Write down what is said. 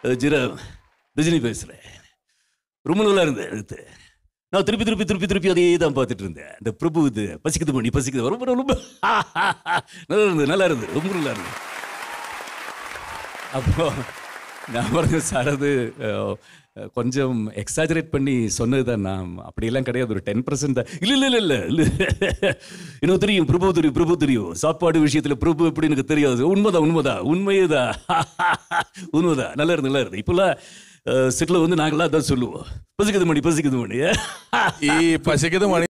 அஹ், ஜிரம் ரஜினி பேசுகிறேன் ரொம்ப நல்லா இருந்தேன் எழுத்து நான் திருப்பி திருப்பி திருப்பி திருப்பி அதே தான் பார்த்துட்டு இருந்தேன் இந்த பிரபு இது பசிக்குது மணி பசிக்குது ரொம்ப ரொம்ப நல்லா இருந்தது நல்லா இருந்தது ரொம்ப நல்லா இருந்தது அப்போ நான் பாருங்க சார் அது அஹ், கொஞ்சம் எக்ஸாஜரேட் பண்ணி சொன்னது தான் நான் அப்படியெல்லாம் கிடையாது ஒரு டென் பர்சன்ட் தான் இல்லை இல்லை இல்லை இல்லை இல்லை எனக்கு தெரியும் பிரபு தெரியும் பிரபு தெரியும் சாப்பாடு விஷயத்தில் பிரபு எப்படி எனக்கு தெரியாது உண்மைதான் உண்மைதான் உண்மையேதான் உண்மைதான் நல்லா இருந்து நல்லா இருந்து இப்போல்லாம் செட்டில் வந்து நாங்களாம் அதான் சொல்லுவோம் பசிக்குது மணி பசிக்குது மணி ഈ പശയ്ക്കത് മണി